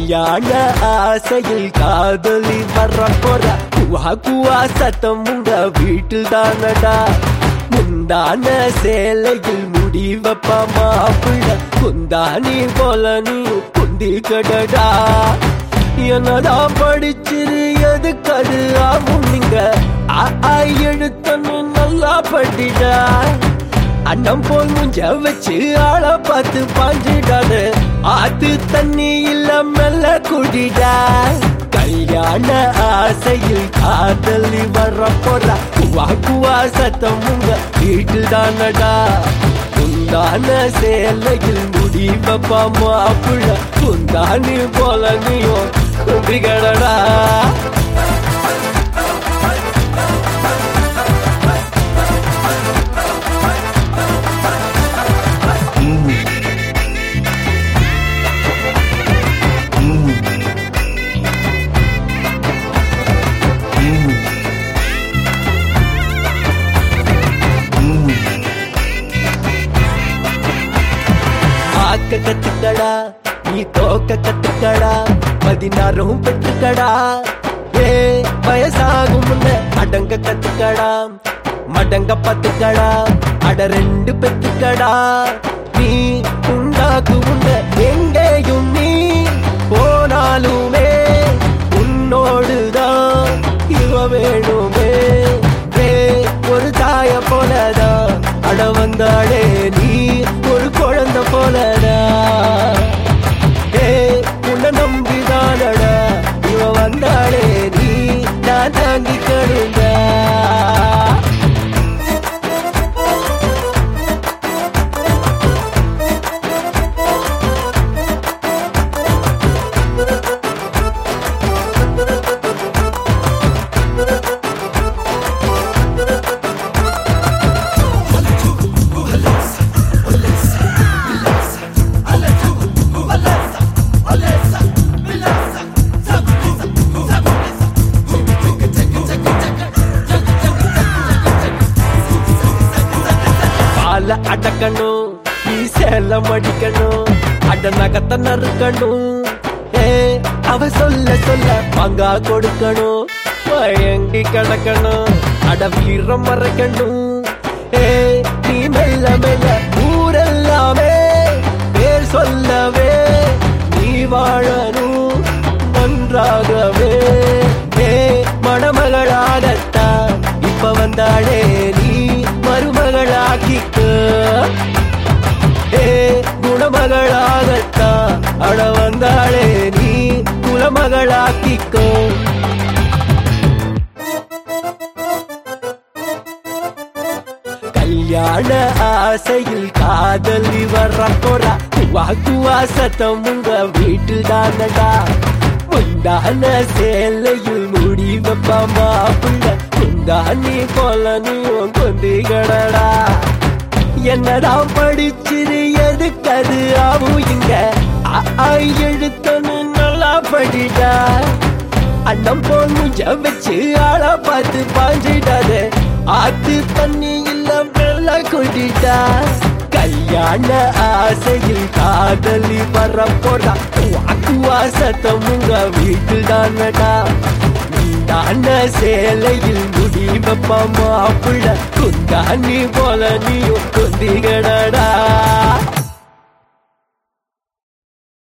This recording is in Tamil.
கல்யாண ஆசையில் காதலி வர போற குவா குவா சத்தம் உங்க வீட்டில் தானடா முந்தான சேலையில் முடி வைப்பா மாப்பிள்ள குந்தானி போல நீ குந்தி கடடா என்னதான் படிச்சிரு எதுக்கு அது ஆகும் நீங்க ஆ, ஆ, எழுத்தன்னு நல்லா படிடா அண்ணம் போல் முஞ்ச வச்சு ஆள பார்த்து பாஞ்சிடாது ஆத்து தண்ணி இல்ல மெல்ல குடிடா கல்யாண ஆசையில் காதலி வர போறா குவா குவா சத்தம் உங்க வீட்டில் தானடா குந்தான சேலையில் முடி பப்பா மாப்புள்ள குந்தானி போல நீயும் குதிகடடா ஆக்க கத்துக்கடா நீ தோக்க கத்துக்கடா பதினாறும் பெற்றுக்கடா ஏ வயசாகும் முன்ன அடங்க கத்துக்கடா மடங்க பத்துக்கடா அட ரெண்டு பெத்துக்கடா நீ உண்டாக்கு முன்ன எங்கேயும் நீ போனாலுமே உன்னோடுதான் இவ வேணுமே ஏ ஒரு தாய போலதான் அட வந்தாளே நீ ஒரு குழந்தை போலடா ஏ உன்னை நம்பிதானடா இவ வந்தாளே நீ நான் தாங்கி கடுந்தா பால அடக்கணும் நீ சேலம் அடிக்கணும் அட நகத்தை நறுக்கணும் ஏ அவ சொல்ல சொல்ல பங்கா கொடுக்கணும் பயங்கி கிடக்கணும் அட வீரம் மறைக்கணும் ஏ நீ மெல்ல மெல்ல ஊரெல்லாமே பேர் சொல்லவே நீ வாழணும் நன்றாகவே ஏ மணமகளாகத்தான் இப்ப வந்தாளே நீ மருமகளாக்கிக்க ஏ குணமகளாகத்தான் அட வந்தாளே நீ குலமகளாக்கிக்கோ கல்யாண ஆசையில் காதலி வர போறா குவா குவா சத்தம் உங்க வீட்டில் தானடா முந்தான சேலையில் முடி வைப்பா மாப்பிள்ள குந்தானி போல நீயும் கொந்திகடடா என்னதான் படிச்சிரு எதுக்கு அது ஆகும் இங்க அ, ஆ, எழுத்தன்னு நல்லா படிடா அண்ணம் போல் முஞ்ச வச்சு ஆள பார்த்து பாஞ்சிடாத ஆத்து தண்ணி இல்ல வெள்ள குடிட்டா கல்யாண ஆசையில் காதலி வர போறா வாக்குவா சத்தம் உங்க வீட்டில் தானடா தான சேலையில் முடி வைப்பா மாப்பிள்ள குந்தானி போல நீயும் குந்திகடடா